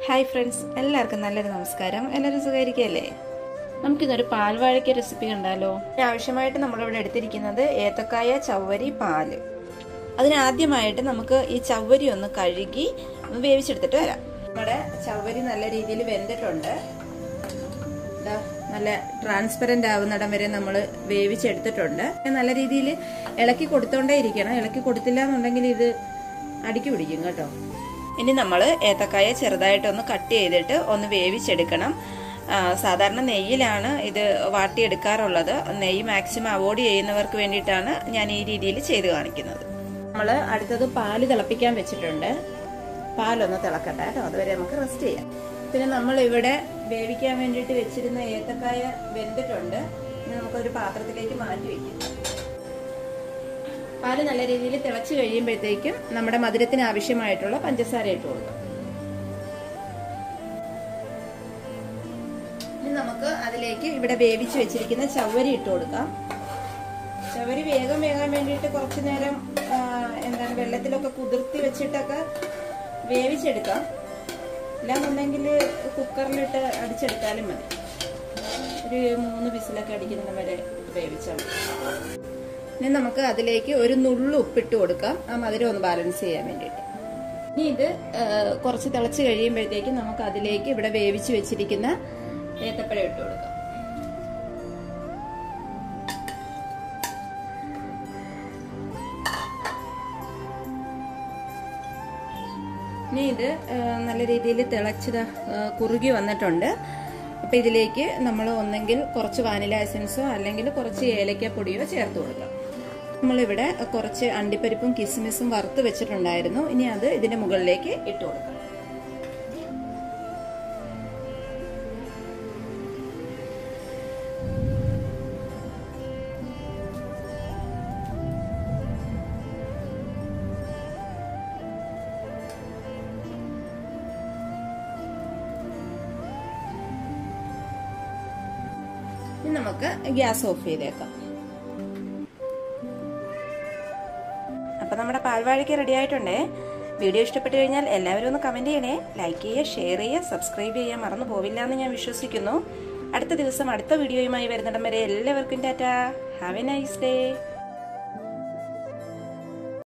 hi friends എല്ലാവർക്കും നല്ലൊരു നമസ്കാരം എല്ലാവരും സുഖമായിരിക്കുകയല്ലേ നമുക്കിന്നൊരു പാൽവാഴയ്ക്ക റെസിപ്പി കണ്ടാലോ ആവശ്യമായിട്ട് നമ്മളിവിടെ എടുത്തിരിക്കുന്നത് ഏത്തക്കായ ചവ്വരി പാല് അതിനാദ്യമായിട്ട് നമുക്ക് ഈ ചവ്വരി ഒന്ന് കഴുകി വേവിച്ചെടുത്തിട്ട് വരാം നമ്മുടെ ചവ്വരി നല്ല രീതിയിൽ വെന്തിട്ടുണ്ട് ദാ നല്ല ട്രാൻസ്പെറന്റ് ആവുന്നിടം വരെ നമ്മൾ വേവിച്ചെടുത്തിട്ടുണ്ട് നല്ല രീതിയിൽ ഇളക്കി കൊടുത്തോണ്ടേ ഇരിക്കണം ഇളക്കി കൊടുത്തില്ല എന്നുണ്ടെങ്കിൽ ഇത് അടിക്ക് പിടിക്കും കേട്ടോ ഇനി നമ്മൾ ഏത്തക്കായ ചെറുതായിട്ടൊന്ന് കട്ട് ചെയ്തിട്ട് ഒന്ന് വേവിച്ചെടുക്കണം സാധാരണ നെയ്യിലാണ് ഇത് വാട്ടിയെടുക്കാറുള്ളത് നെയ്യ് മാക്സിമം അവോയ്ഡ് ചെയ്യുന്നവർക്ക് വേണ്ടിയിട്ടാണ് ഞാൻ ഈ രീതിയിൽ ചെയ്ത് കാണിക്കുന്നത് നമ്മൾ അടുത്തത് പാല് തിളപ്പിക്കാൻ വെച്ചിട്ടുണ്ട് പാലൊന്ന് തിളക്കട്ടെ കേട്ടോ അതുവരെ നമുക്ക് റെസ്റ്റ് ചെയ്യാം പിന്നെ നമ്മൾ ഇവിടെ വേവിക്കാൻ വേണ്ടിയിട്ട് വെച്ചിരുന്ന ഏത്തക്കായ വെന്തിട്ടുണ്ട് ഇനി നമുക്കൊരു പാത്രത്തിലേക്ക് മാറ്റി വെക്കാം പാല് നല്ല രീതിയിൽ തിളച്ച് കഴിയുമ്പോഴത്തേക്കും നമ്മുടെ മധുരത്തിന് ആവശ്യമായിട്ടുള്ള പഞ്ചസാര ഇട്ട് കൊടുക്കാം ഇനി നമുക്ക് അതിലേക്ക് ഇവിടെ വേവിച്ച് വെച്ചിരിക്കുന്ന ചവരി ഇട്ട് കൊടുക്കാം ചവരി വേഗം വേകാൻ വേണ്ടിയിട്ട് കുറച്ചു നേരം എന്താണ് വെള്ളത്തിലൊക്കെ കുതിർത്തി വെച്ചിട്ടൊക്കെ വേവിച്ചെടുക്കാം ഇല്ലാന്നുണ്ടെങ്കിൽ കുക്കറിലിട്ട് അടിച്ചെടുത്താലും മതി ഒരു മൂന്ന് പിസിലൊക്കെ അടിക്കുന്ന വരെ വേവിച്ചാൽ മതി ഇനി നമുക്ക് അതിലേക്ക് ഒരു നുള്ളു ഉപ്പിട്ട് കൊടുക്കാം ആ മധുരം ഒന്ന് ബാലൻസ് ചെയ്യാൻ വേണ്ടിയിട്ട് ഇനി ഇത് കുറച്ച് തിളച്ച് കഴിയുമ്പോഴത്തേക്ക് നമുക്ക് അതിലേക്ക് ഇവിടെ വേവിച്ച് വെച്ചിരിക്കുന്ന ഏത്തപ്പഴം ഇട്ട് കൊടുക്കാം ഇനി ഇത് നല്ല രീതിയിൽ തിളച്ചത് കുറുകി വന്നിട്ടുണ്ട് അപ്പം ഇതിലേക്ക് നമ്മൾ ഒന്നെങ്കിൽ കുറച്ച് വാനില എസൻസോ അല്ലെങ്കിൽ കുറച്ച് ഏലക്ക പൊടിയോ ചേർത്ത് കൊടുക്കാം നമ്മളിവിടെ കുറച്ച് അണ്ടിപ്പരിപ്പും കിസ്മിസും വറുത്ത് വെച്ചിട്ടുണ്ടായിരുന്നു ഇനി അത് ഇതിന്റെ മുകളിലേക്ക് ഇട്ട് കൊടുക്കാം ഇനി നമുക്ക് ഗ്യാസ് ഓഫ് ചെയ്തേക്കാം അപ്പം നമ്മുടെ പാൽവാഴയ്ക്ക് റെഡി ആയിട്ടുണ്ടേ വീഡിയോ ഇഷ്ടപ്പെട്ടു കഴിഞ്ഞാൽ എല്ലാവരും ഒന്ന് കമൻറ്റ് ചെയ്യണേ ലൈക്ക് ചെയ്യുക ഷെയർ ചെയ്യുക സബ്സ്ക്രൈബ് ചെയ്യുക മറന്നു പോവില്ല എന്ന് ഞാൻ വിശ്വസിക്കുന്നു അടുത്ത ദിവസം അടുത്ത വീഡിയോയുമായി വരുന്നിടം വരെ എല്ലാവർക്കും tata have a nice day